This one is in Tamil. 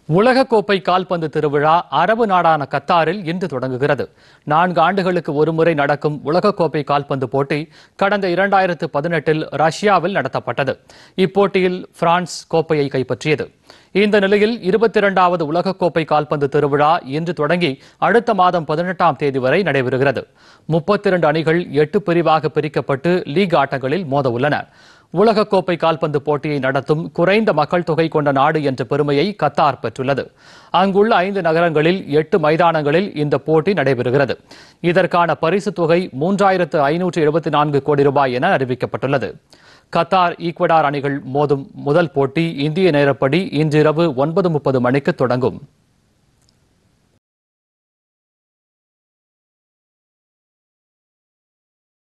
உலகக்கோப்பை கால்பந்து திருவிழா அரபு நாடான கத்தாரில் இன்று தொடங்குகிறது நான்கு ஆண்டுகளுக்கு ஒருமுறை நடக்கும் உலகக்கோப்பை கால்பந்து போட்டி கடந்த இரண்டாயிரத்து பதினெட்டில் ரஷ்யாவில் நடத்தப்பட்டது இப்போட்டியில் பிரான்ஸ் கோப்பையை கைப்பற்றியது இந்த நிலையில் இருபத்தி இரண்டாவது உலகக்கோப்பை கால்பந்து திருவிழா இன்று தொடங்கி அடுத்த மாதம் பதினெட்டாம் தேதி வரை நடைபெறுகிறது முப்பத்தி இரண்டு அணிகள் எட்டு பிரிவாக பிரிக்கப்பட்டு லீக் ஆட்டங்களில் மோத உள்ளன உலகக்கோப்பை கால்பந்து போட்டியை நடத்தும் குறைந்த மக்கள் தொகை கொண்ட நாடு என்ற பெருமையை கத்தார் பெற்றுள்ளது அங்குள்ள ஐந்து நகரங்களில் எட்டு மைதானங்களில் இந்த போட்டி நடைபெறுகிறது இதற்கான பரிசு தொகை மூன்றாயிரத்து ஐநூற்று எழுபத்தி நான்கு கோடி ரூபாய் என அறிவிக்கப்பட்டுள்ளது கத்தார் ஈக்வடார் அணிகள் மோதும் முதல் போட்டி இந்திய நேரப்படி இன்றிரவு ஒன்பது முப்பது மணிக்கு தொடங்கும்